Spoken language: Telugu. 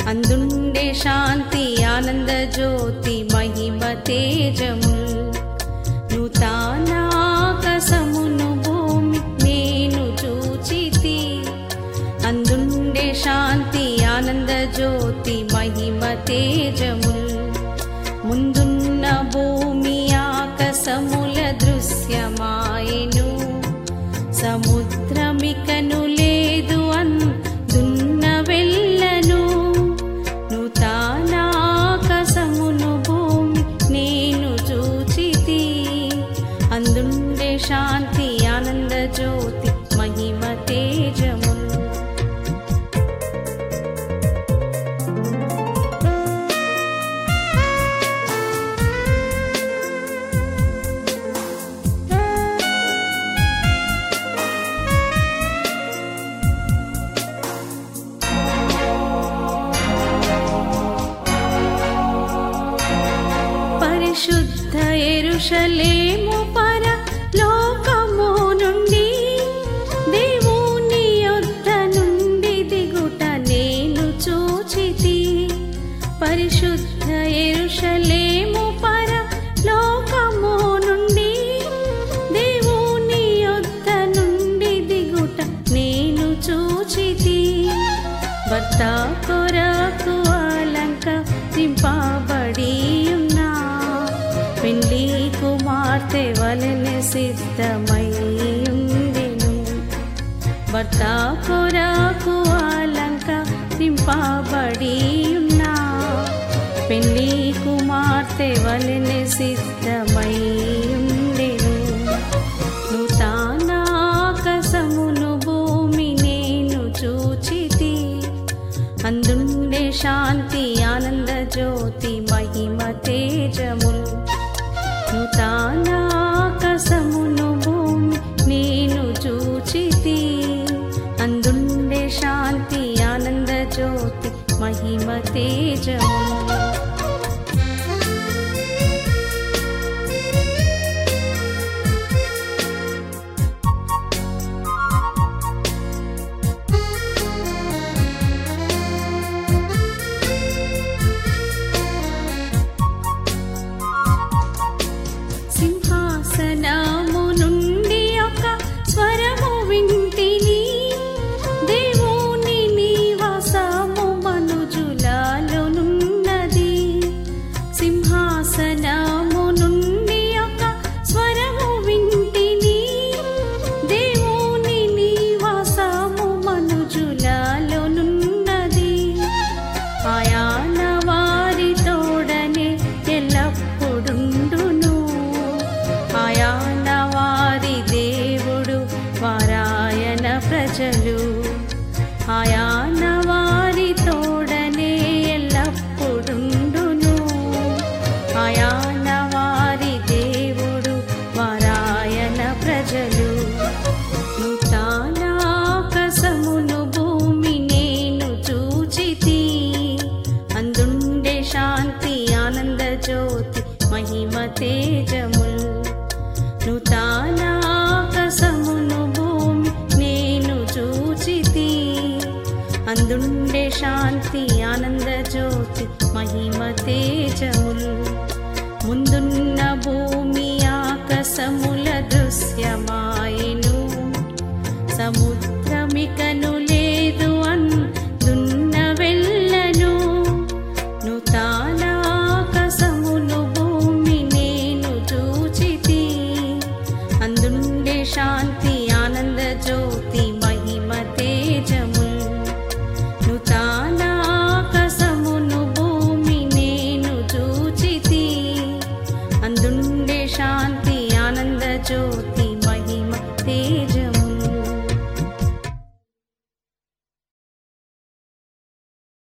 అందుండే శాంతి ఆనంద జ్యోతి మహిమ తేజముల్ నూతనాకసమును భూమి నేను చూచితి అందుండే శాంతి ఆనంద జ్యోతి మహిమ తేజముల్ ముందున్న భూమి ఆకసముల దృశ్యమాయెను సముద్రమికను లేదు అందున్న వెళ్ళను నూతనాకసమును భూమి నేను చూచితి అందుండే శాంతి ఆనంద జ్యోతి మహిమ తేజములు పరిశుద్ధ ఎరుషలేము పర లోకము నుండి దేవుని యొద్ద నుండి దిగుట నేను చూచితి పరిశుద్ధ ఎరుషలేము పర లోకము నుండి దేవుని యొద్ద నుండి దిగుట నేను చూచితి భర్త కొరకు అలంకరింపబడి ఉన్నా పెళ్లి కుమార్తె వలె సిద్ధమై ఉండెను భర్త కొరకు అలంకరింపబడి ఉన్నా పెళ్లి కుమార్తె వలె సిద్ధమై ఉండెను నూతనాకసమును భూమి నేను చూచితి అందుండే శాంతి ఆనంద జ్యోతి మహిమ తేజములు నూతనాకసమును భూమి నేను చూచితి అందుండే శాంతి ఆనంద జ్యోతి మహిమ తేజములు సింహాసనము నుండి ఒక స్వరము వింటిని దేవుని నివాసము మనుజులాలోనున్నది సింహాసనము నుండి ఒక స్వరము వింటిని దేవుని నివాసము మనుజులాలోనున్నది ఆయాన వారి తోడనే ఎల్లప్పుడుండును ఆయాన వారి దేవుడు వారాయన ప్రజలు ఆయాన వారి తోడనే ఎల్లప్పుడుండును ఆయాన వారి దేవుడు వారాయన ప్రజలు నూతనాకసమును భూమి నేను చూచితి అందుండే శాంతి ఆనంద జ్యోతి మహిమ తేజముల్ నూతనాకసమును భూమి నేను చూచితి అందుండే శాంతి ఆనంద జ్యోతి మహిమ తేజముల్ ముందున్న భూమి ఆకసముల దృశ్యమాయెను సముద్ర